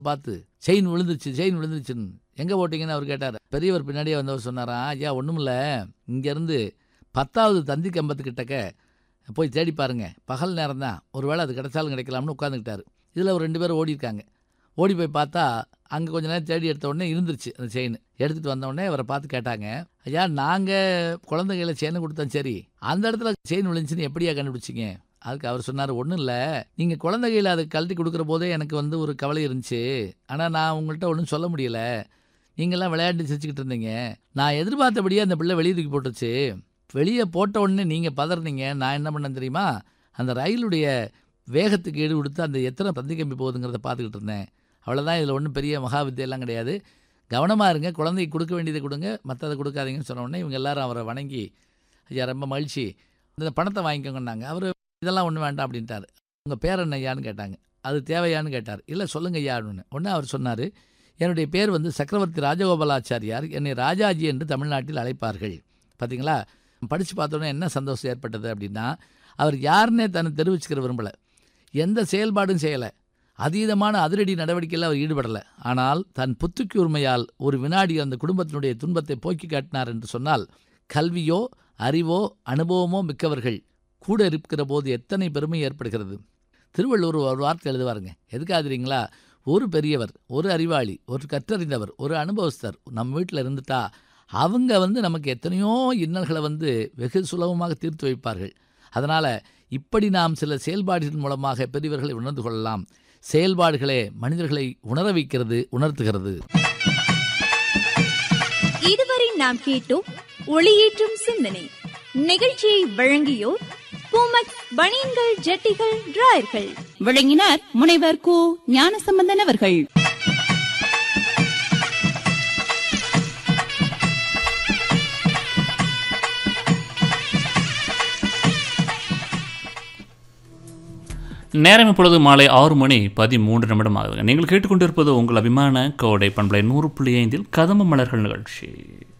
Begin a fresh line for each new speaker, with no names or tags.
பார்த்து செயின் விழுந்துருச்சு செயின் விழுந்துருச்சுன்னு எங்கே போட்டிங்கன்னு அவர் கேட்டார் பெரியவர் பின்னாடியே வந்தவர் சொன்னாராம் ஐயா ஒன்றுமில்ல இங்கேருந்து பத்தாவது தந்தி கம்பத்துக்கிட்டக்க போய் தேடி பாருங்க பகல் நேரம் தான் ஒருவேளை அது கிடைச்சாலும் கிடைக்கலாம்னு உட்காந்துக்கிட்டாரு இதில் ஒரு ரெண்டு பேரும் ஓடி இருக்காங்க ஓடி போய் பார்த்தா அங்கே கொஞ்ச நேரம் தேடி எடுத்த உடனே இருந்துருச்சு அந்த செயின் எடுத்துகிட்டு வந்த உடனே அவரை பார்த்து கேட்டாங்க ஐயா நாங்கள் குழந்தைகளை செயினை கொடுத்தோம் சரி அந்த இடத்துல செயின் விழுந்துச்சுன்னு எப்படியா கண்டுபிடிச்சிங்க அதுக்கு அவர் சொன்னார் ஒன்றும் இல்லை நீங்கள் குழந்தைகளை அதை கழட்டி கொடுக்குற போதே எனக்கு வந்து ஒரு கவலை இருந்துச்சு ஆனால் நான் உங்கள்கிட்ட ஒன்றும் சொல்ல முடியல நீங்கள்லாம் விளையாட்டு சிரிச்சுக்கிட்டு இருந்தீங்க நான் எதிர்பார்த்தபடியே அந்த பிள்ளை வெளியே தூக்கி போட்டுச்சு வெளியே போட்ட உடனே நீங்கள் பதறினீங்க நான் என்ன பண்ணேன் தெரியுமா அந்த ரயிலுடைய வேகத்துக்கு ஈடு கொடுத்து அந்த எத்தனை தந்தி கம்பி போகுதுங்கிறத பார்த்துக்கிட்டு இருந்தேன் அவ்வளோதான் இதில் ஒன்றும் பெரிய மகா வித்தியெல்லாம் கிடையாது கவனமாக இருங்க குழந்தைக்கு கொடுக்க வேண்டியதை கொடுங்க மற்றதை கொடுக்காதீங்கன்னு சொன்ன உடனே இவங்க எல்லாரும் அவரை வணங்கி ஐயா ரொம்ப மகிழ்ச்சி இந்த பணத்தை வாங்கிக்கோங்கன்னாங்க அவர் இதெல்லாம் ஒன்றும் வேண்டாம் அப்படின்ட்டார் உங்கள் பேர் என்ன ஐயான்னு கேட்டாங்க அது தேவையான்னு கேட்டார் இல்லை சொல்லுங்க ஐயா அப்படின்னு ஒன்று அவர் சொன்னார் என்னுடைய பேர் வந்து சக்கரவர்த்தி ராஜகோபாலாச்சாரியார் என்னை ராஜாஜி என்று தமிழ்நாட்டில் அழைப்பார்கள் பார்த்தீங்களா படித்து பார்த்தோன்னே என்ன சந்தோஷம் ஏற்பட்டது அப்படின்னா அவர் யாருன்னே தன்னை தெரிவிச்சுக்கிற விரும்பலை எந்த செயல்பாடும் செய்யலை அதீதமான அதிரடி நடவடிக்கையில் அவர் ஈடுபடலை ஆனால் தன் புத்துக்கு உரிமையால் ஒரு வினாடி அந்த குடும்பத்தினுடைய துன்பத்தை போக்கி காட்டினார் என்று சொன்னால் கல்வியோ அறிவோ அனுபவமோ மிக்கவர்கள் கூட இருக்கிற போது எத்தனை பெருமை ஏற்படுகிறது திருவள்ளுவர் ஒரு வார்த்தை எழுதுவாருங்க எதுக்காதுறீங்களா ஒரு பெரியவர் ஒரு அறிவாளி ஒரு கற்றறிந்தவர் ஒரு அனுபவஸ்தர் நம்ம வீட்டில் இருந்துட்டா அவங்க வந்து நமக்கு எத்தனையோ இன்னல்களை வந்து வெகு சுலபமாக தீர்த்து வைப்பார்கள் அதனால் இப்படி நாம் சில செயல்பாடுகளின் மூலமாக பெரியவர்களை உணர்ந்து கொள்ளலாம் செயல்பாடுகளே மனிதர்களை உணர வைக்கிறது உணர்த்துகிறது
இதுவரை நாம் கேட்டோம் ஒளியேற்றும் சிந்தனை நிகழ்ச்சியை வழங்கியோர் பூமக் பனியன்கள் ஜட்டிகள் டிராயர்கள்
விளங்கினார் முனைவர் கு ஞானசம்பந்தன் அவர்கள்
நேரம் இப்பொழுது மாலை ஆறு மணி பதிமூன்று நிமிடம் ஆகுதுங்க நீங்கள் கேட்டுக்கொண்டிருப்பது உங்கள் அபிமான கோடை பண்பலை நூறு புள்ளி ஐந்தில் கதம்ப மலர்கள் நிகழ்ச்சி